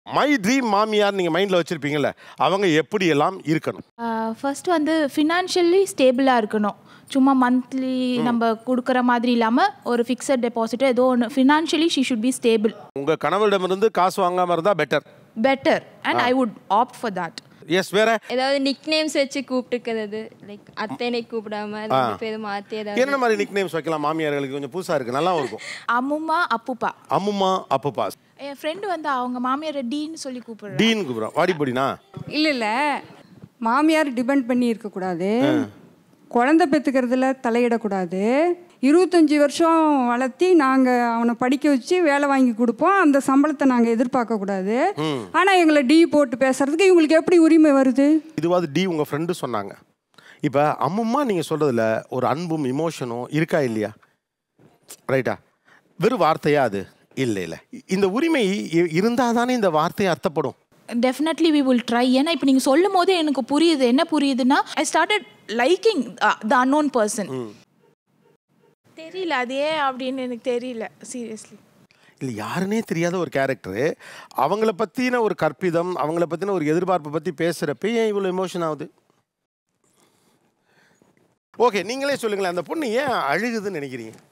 my dream மாமியார் நீங்கள் மைண்டில் வச்சுருப்பீங்கல்ல அவங்க எப்படியெல்லாம் இருக்கணும் ஃபர்ஸ்ட் வந்து ஃபினான்ஷியலி ஸ்டேபிளாக இருக்கணும் சும்மா மந்த்லி நம்ம கொடுக்குற மாதிரி இல்லாமல் ஒரு ஃபிக்ஸட் டெபாசிட்டோ ஏதோ ஒன்று financially she should be stable உங்கள் கணவரிடமிருந்து காசு வாங்காமல் இருந்தால் better better and I would opt for that yes வேற ஏதாவது நிக் நேம்ஸ் வச்சு கூப்பிட்டுக்கிறது லைக் அத்தனை கூப்பிடாம ரெண்டு பேரும் மாற்றி ஏதாவது என்ன மாதிரி நிக் நேம்ஸ் வைக்கலாம் மாமியார்களுக்கு கொஞ்சம் புதுசாக இருக்குது நல்லா இருக்கும் அம்முமா அப்புப்பா அம்முமா அப்புப்பா என் ஃப்ரெண்டு வந்து அவங்க மாமியார் டீன்னு சொல்லி கூப்பிடுறேன் டீன் கூப்பிட்றோம் வாடி பொடினா இல்ல இல்ல மாமியார் டிபெண்ட் பண்ணி இருக்கக்கூடாது குழந்தை பெற்றுக்கிறதுல தலையிடக்கூடாது இருபத்தஞ்சி வருஷம் வளர்த்தி நாங்கள் அவனை படிக்க வச்சு வேலை வாங்கி கொடுப்போம் அந்த சம்பளத்தை நாங்கள் எதிர்பார்க்கக்கூடாது ஆனால் எங்களை டீ போட்டு பேசுறதுக்கு இவங்களுக்கு எப்படி உரிமை வருது இதுவாது டி உங்கள் ஃப்ரெண்டு சொன்னாங்க இப்போ அம்முமா நீங்கள் சொல்கிறதுல ஒரு அன்பும் இமோஷனும் இருக்கா இல்லையா ரைட்டா வெறும் வார்த்தையா அது இல்லை இல்லை இந்த உரிமை இருந்தால் தானே இந்த வார்த்தை அர்த்தப்படும் டெஃபினெட்லி வி வில் ட்ரை ஏன்னா இப்போ நீங்கள் சொல்லும் போதே எனக்கு புரியுது என்ன புரியுதுன்னா I started liking the unknown person தெரியல அது ஏன் அப்படின்னு எனக்கு தெரியல சீரியஸ்லி இல்லை யாருன்னே தெரியாத ஒரு கேரக்டரு அவங்கள பற்றின ஒரு கற்பிதம் அவங்கள பற்றின ஒரு எதிர்பார்ப்பை பற்றி பேசுகிறப்ப ஏன் இவ்வளோ எமோஷன் ஆகுது ஓகே நீங்களே சொல்லுங்களேன் அந்த பொண்ணு ஏன் அழுகுதுன்னு நினைக்கிறீங்க